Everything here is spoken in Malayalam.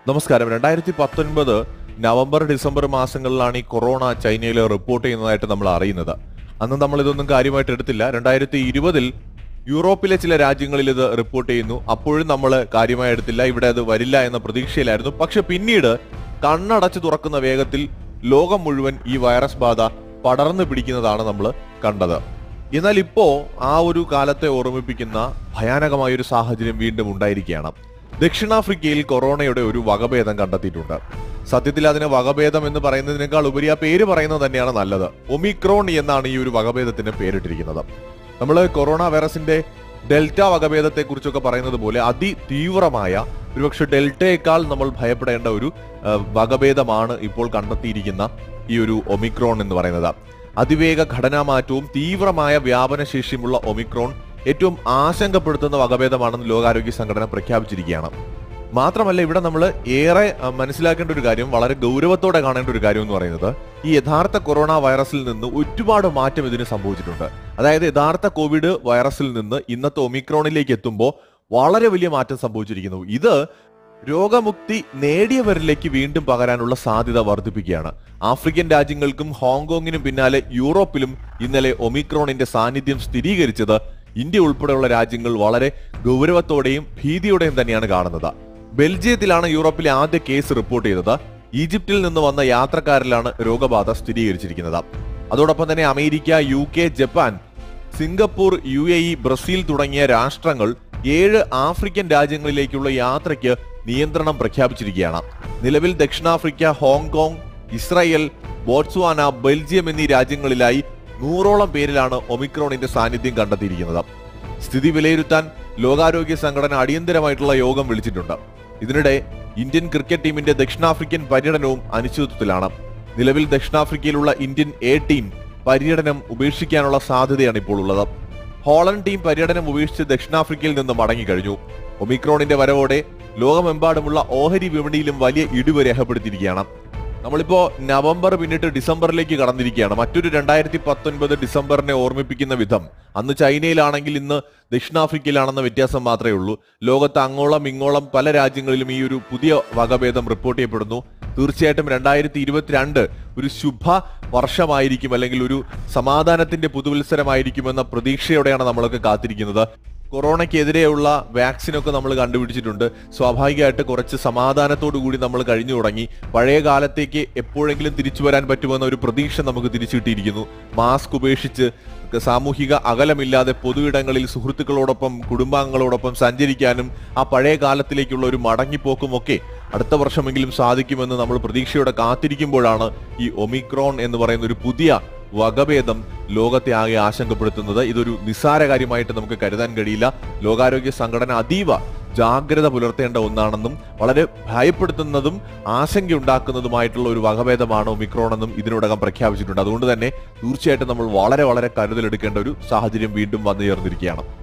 നമസ്കാരം രണ്ടായിരത്തി പത്തൊൻപത് നവംബർ ഡിസംബർ മാസങ്ങളിലാണ് ഈ കൊറോണ ചൈനയിൽ റിപ്പോർട്ട് ചെയ്യുന്നതായിട്ട് നമ്മൾ അറിയുന്നത് അന്ന് നമ്മൾ ഇതൊന്നും കാര്യമായിട്ട് എടുത്തില്ല രണ്ടായിരത്തി ഇരുപതിൽ യൂറോപ്പിലെ ചില രാജ്യങ്ങളിൽ ഇത് റിപ്പോർട്ട് ചെയ്യുന്നു അപ്പോഴും നമ്മൾ കാര്യമായി എടുത്തില്ല ഇവിടെ അത് വരില്ല എന്ന പ്രതീക്ഷയിലായിരുന്നു പക്ഷെ പിന്നീട് കണ്ണടച്ചു തുറക്കുന്ന വേഗത്തിൽ ലോകം മുഴുവൻ ഈ വൈറസ് ബാധ പടർന്നു പിടിക്കുന്നതാണ് നമ്മൾ കണ്ടത് എന്നാൽ ഇപ്പോ ആ ഒരു കാലത്തെ ഓർമ്മിപ്പിക്കുന്ന ഭയാനകമായ ഒരു സാഹചര്യം വീണ്ടും ഉണ്ടായിരിക്കുകയാണ് ദക്ഷിണാഫ്രിക്കയിൽ കൊറോണയുടെ ഒരു വകഭേദം കണ്ടെത്തിയിട്ടുണ്ട് സത്യത്തിൽ അതിന് വകഭേദം എന്ന് പറയുന്നതിനേക്കാൾ ഉപരി ആ പേര് പറയുന്നത് തന്നെയാണ് നല്ലത് ഒമിക്രോൺ എന്നാണ് ഈ ഒരു വകഭേദത്തിന് പേരിട്ടിരിക്കുന്നത് നമ്മൾ കൊറോണ വൈറസിന്റെ ഡെൽറ്റ വകഭേദത്തെ കുറിച്ചൊക്കെ പറയുന്നത് പോലെ അതിതീവ്രമായ ഒരുപക്ഷെ ഡെൽറ്റയേക്കാൾ നമ്മൾ ഭയപ്പെടേണ്ട ഒരു ആ, വകഭേദമാണ് ഇപ്പോൾ കണ്ടെത്തിയിരിക്കുന്ന ഈ ഒരു ഒമിക്രോൺ എന്ന് പറയുന്നത് അതിവേഗ ഘടനാമാറ്റവും തീവ്രമായ വ്യാപനശേഷിയുമുള്ള ഒമിക്രോൺ ഏറ്റവും ആശങ്കപ്പെടുത്തുന്ന വകഭേദമാണെന്ന് ലോകാരോഗ്യ സംഘടന പ്രഖ്യാപിച്ചിരിക്കുകയാണ് മാത്രമല്ല ഇവിടെ നമ്മൾ ഏറെ ആ, മനസ്സിലാക്കേണ്ട ഒരു കാര്യം വളരെ ഗൗരവത്തോടെ കാണേണ്ട ഒരു കാര്യം എന്ന് പറയുന്നത് ഈ യഥാർത്ഥ കൊറോണ വൈറസിൽ നിന്ന് ഒരുപാട് മാറ്റം ഇതിന് സംഭവിച്ചിട്ടുണ്ട് അതായത് യഥാർത്ഥ കോവിഡ് വൈറസിൽ നിന്ന് ഇന്നത്തെ ഒമിക്രോണിലേക്ക് എത്തുമ്പോൾ വളരെ വലിയ മാറ്റം സംഭവിച്ചിരിക്കുന്നു ഇത് രോഗമുക്തി നേടിയവരിലേക്ക് വീണ്ടും പകരാനുള്ള സാധ്യത വർദ്ധിപ്പിക്കുകയാണ് ആഫ്രിക്കൻ രാജ്യങ്ങൾക്കും ഹോങ്കോങ്ങിനും പിന്നാലെ യൂറോപ്പിലും ഇന്നലെ ഒമിക്രോണിന്റെ സാന്നിധ്യം സ്ഥിരീകരിച്ചത് ഇന്ത്യ ഉൾപ്പെടെയുള്ള രാജ്യങ്ങൾ വളരെ ഗൗരവത്തോടെയും ഭീതിയോടെയും തന്നെയാണ് കാണുന്നത് ബെൽജിയത്തിലാണ് യൂറോപ്പിലെ ആദ്യ കേസ് റിപ്പോർട്ട് ചെയ്തത് ഈജിപ്തിൽ നിന്ന് വന്ന യാത്രക്കാരിലാണ് രോഗബാധ സ്ഥിരീകരിച്ചിരിക്കുന്നത് അതോടൊപ്പം തന്നെ America U K Japan Singapore U A E Brazil തുടങ്ങിയ രാഷ്ട്രങ്ങൾ ഏഴ് ആഫ്രിക്കൻ രാജ്യങ്ങളിലേക്കുള്ള യാത്രയ്ക്ക് നിയന്ത്രണം പ്രഖ്യാപിച്ചിരിക്കുകയാണ് നിലവിൽ ദക്ഷിണാഫ്രിക്ക ഹോങ്കോങ് ഇസ്രായേൽ ബോട്സ്വാന ബെൽജിയം എന്നീ രാജ്യങ്ങളിലായി നൂറോളം പേരിലാണ് ഒമിക്രോണിന്റെ സാന്നിധ്യം കണ്ടെത്തിയിരിക്കുന്നത് സ്ഥിതി വിലയിരുത്താൻ ലോകാരോഗ്യ സംഘടന അടിയന്തരമായിട്ടുള്ള യോഗം വിളിച്ചിട്ടുണ്ട് ഇതിനിടെ ഇന്ത്യൻ ക്രിക്കറ്റ് ടീമിന്റെ ദക്ഷിണാഫ്രിക്കൻ പര്യടനവും അനിശ്ചിതത്വത്തിലാണ് നിലവിൽ ദക്ഷിണാഫ്രിക്കയിലുള്ള ഇന്ത്യൻ എ ടീം പര്യടനം ഉപേക്ഷിക്കാനുള്ള സാധ്യതയാണ് ഇപ്പോൾ ഉള്ളത് ഹോളണ്ട് ടീം പര്യടനം ഉപേക്ഷിച്ച് ദക്ഷിണാഫ്രിക്കയിൽ നിന്ന് മടങ്ങിക്കഴിഞ്ഞു ഒമിക്രോണിന്റെ വരവോടെ ലോകമെമ്പാടുമുള്ള ഓഹരി വിപണിയിലും വലിയ ഇടിവ് രേഖപ്പെടുത്തിയിരിക്കുകയാണ് നമ്മളിപ്പോ നവംബർ പിന്നിട്ട് ഡിസംബറിലേക്ക് കടന്നിരിക്കുകയാണ് മറ്റൊരു രണ്ടായിരത്തി പത്തൊൻപത് ഡിസംബറിനെ ഓർമ്മിപ്പിക്കുന്ന വിധം അന്ന് ചൈനയിലാണെങ്കിൽ ഇന്ന് ദക്ഷിണാഫ്രിക്കയിലാണെന്ന വ്യത്യാസം മാത്രമേ ഉള്ളൂ ലോകത്ത് അങ്ങോളം ഇങ്ങോളം പല രാജ്യങ്ങളിലും ഈ ഒരു പുതിയ വകഭേദം റിപ്പോർട്ട് ചെയ്യപ്പെടുന്നു തീർച്ചയായിട്ടും രണ്ടായിരത്തി ഇരുപത്തിരണ്ട് ഒരു ശുഭ വർഷമായിരിക്കും അല്ലെങ്കിൽ ഒരു സമാധാനത്തിന്റെ പുതുവത്സരമായിരിക്കുമെന്ന പ്രതീക്ഷയോടെയാണ് നമ്മളൊക്കെ കാത്തിരിക്കുന്നത് കൊറോണയ്ക്കെതിരെയുള്ള വാക്സിനൊക്കെ നമ്മൾ കണ്ടുപിടിച്ചിട്ടുണ്ട് സ്വാഭാവികമായിട്ട് കുറച്ച് സമാധാനത്തോടു കൂടി നമ്മൾ കഴിഞ്ഞു തുടങ്ങി പഴയ കാലത്തേക്ക് എപ്പോഴെങ്കിലും തിരിച്ചു വരാൻ പറ്റുമെന്ന ഒരു പ്രതീക്ഷ നമുക്ക് തിരിച്ചു കിട്ടിയിരിക്കുന്നു മാസ്ക് ഉപേക്ഷിച്ച് സാമൂഹിക അകലമില്ലാതെ പൊതുയിടങ്ങളിൽ സുഹൃത്തുക്കളോടൊപ്പം കുടുംബാംഗങ്ങളോടൊപ്പം സഞ്ചരിക്കാനും ആ പഴയ കാലത്തിലേക്കുള്ള ഒരു മടങ്ങിപ്പോക്കും ഒക്കെ അടുത്ത വർഷമെങ്കിലും സാധിക്കുമെന്ന് നമ്മൾ പ്രതീക്ഷയോടെ കാത്തിരിക്കുമ്പോഴാണ് ഈ ഒമിക്രോൺ എന്ന് പറയുന്ന ഒരു പുതിയ വകഭേദം ലോകത്തെ ആകെ ആശങ്കപ്പെടുത്തുന്നത് ഇതൊരു നിസ്സാര കാര്യമായിട്ട് നമുക്ക് കരുതാൻ കഴിയില്ല ലോകാരോഗ്യ സംഘടന അതീവ ജാഗ്രത പുലർത്തേണ്ട ഒന്നാണെന്നും വളരെ ഭയപ്പെടുത്തുന്നതും ആശങ്കയുണ്ടാക്കുന്നതുമായിട്ടുള്ള ഒരു വകഭേദമാണ് ഒമിക്രോൺ എന്നും ഇതിനോടകം പ്രഖ്യാപിച്ചിട്ടുണ്ട് അതുകൊണ്ട് തന്നെ തീർച്ചയായിട്ടും നമ്മൾ വളരെ വളരെ കരുതലെടുക്കേണ്ട ഒരു സാഹചര്യം വീണ്ടും വന്നു ചേർന്നിരിക്കുകയാണ്